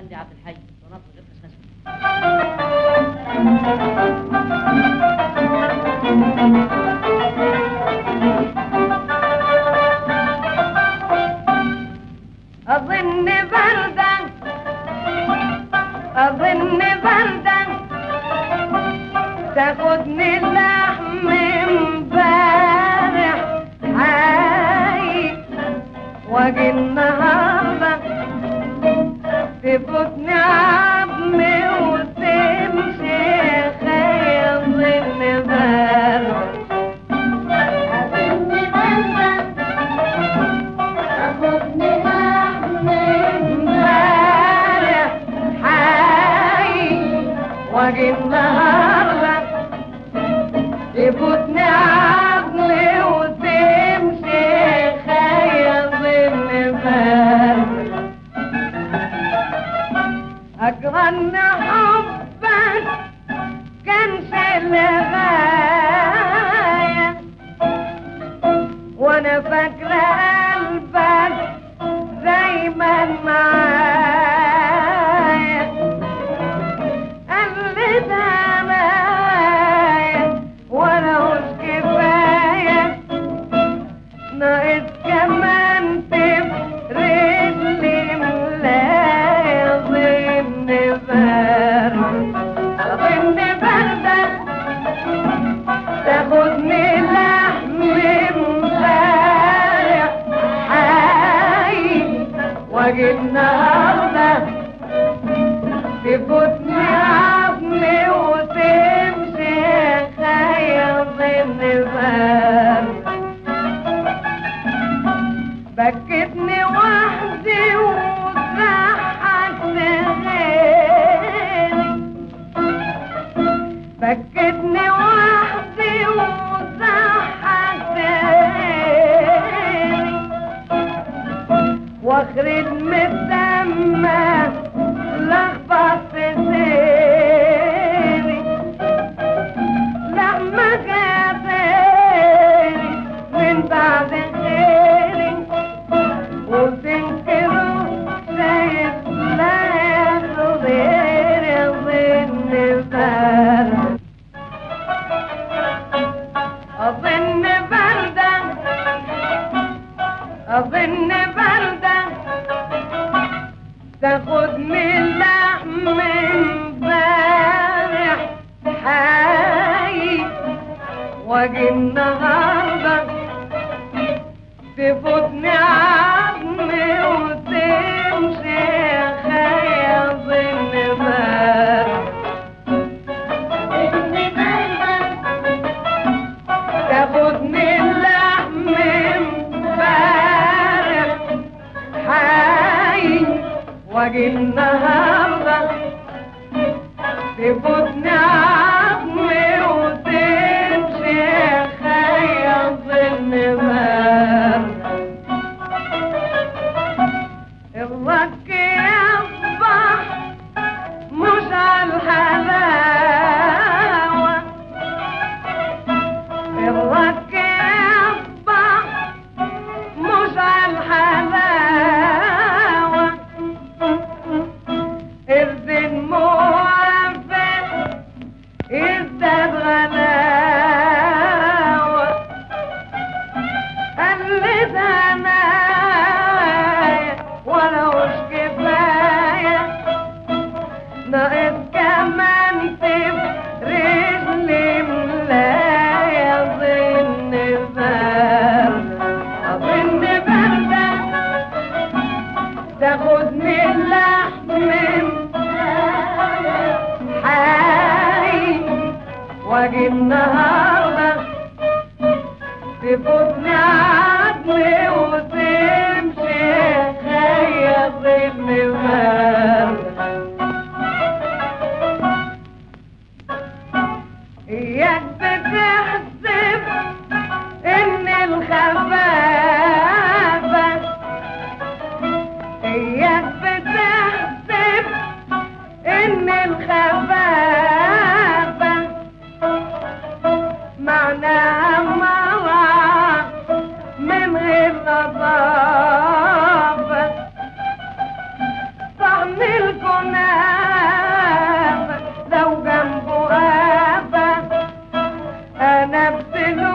افندي عبد الحي ونطلق غير خشخشه أظن بردا أظن بردا تاخدني اللحم امبارح حي واجي النهارده تفوتني عظمي وتمشي خير ظن بردا أظن بردا تاخدني لحم امبارح حي واجي النهارده يفوتني عقلي وتمشي خير ظن برد أكرهني حبك كان في الغاية وانا فاكرة قلبك دايما معايا قلت عليا وانا مش كفاية ناقص كمان تفرد لي ملاية ظن برد ظن بردة تاخدني لحم امبارح حي واجي النهارده تفوتني عظمي وتمشي خير ظن برد بكتني وحدي وضحكت غيري بكتني وحدي وضحكت غيري واخرج من الدم لخبط في سيري لما جابري من بعد خيري وتنكروا شايف لا ياخد غيري ظن برد أظن بردة أظن بردة تاخدني اللحم امبارح حي واجي النهارده تفوتني عظمي وتمشي خير ظن برد تاخدني اللحم امبارح حي واجي النهارده تفوتني عظمي وتمشي خير ظن برد الرك يصبح مش عالحلاوة الرك يصبح مش عالحلاوة الزن موافق ازداد غلاوة قلت عنايا ولا مش كفاية ناقص كمان تفرش لي ملاية ظن برد أظن بردة تاخدني اللحم حي واجي النهارده تفوتني عقلي وتمشي خير ظن برد اياك بتحسب ان الخفافة اياك بتحسب ان الخفافة معناها مرة نفس الوقت